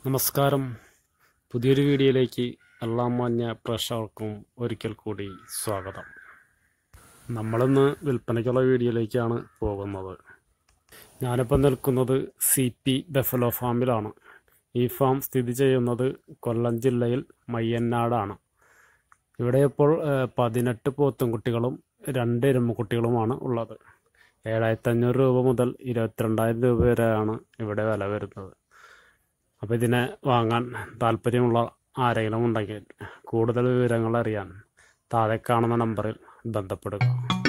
നമസ്കാരം പുതിയൊരു വീഡിയോയിലേക്ക് എല്ലാ മാന്യ പ്രേക്ഷകർക്കും ഒരിക്കൽ കൂടി സ്വാഗതം നമ്മളിന്ന് വിൽപ്പനയ്ക്കുള്ള വീഡിയോയിലേക്കാണ് പോകുന്നത് ഞാനിപ്പോൾ നിൽക്കുന്നത് സി പി ബെഫലോ ഫാമിലാണ് ഈ ഫാം സ്ഥിതി ചെയ്യുന്നത് കൊല്ലം ജില്ലയിൽ മയ്യന്നാടാണ് ഇവിടെ ഇപ്പോൾ ഏഹ്, പതിനെട്ട് പോത്തുംകുട്ടികളും രണ്ട് എരുമക്കുട്ടികളുമാണ് ഉള്ളത് ഏഴായിരത്തി അഞ്ഞൂറ് രൂപ മുതൽ ഇരുപത്തിരണ്ടായിരം രൂപ വരെയാണ് ഇവിടെ വില വരുന്നത് അപ്പോൾ ഇതിനെ വാങ്ങാൻ താല്പര്യമുള്ള ആരെങ്കിലും ഉണ്ടെങ്കിൽ കൂടുതൽ വിവരങ്ങൾ അറിയാൻ താഴെ കാണുന്ന നമ്പറിൽ ബന്ധപ്പെടുക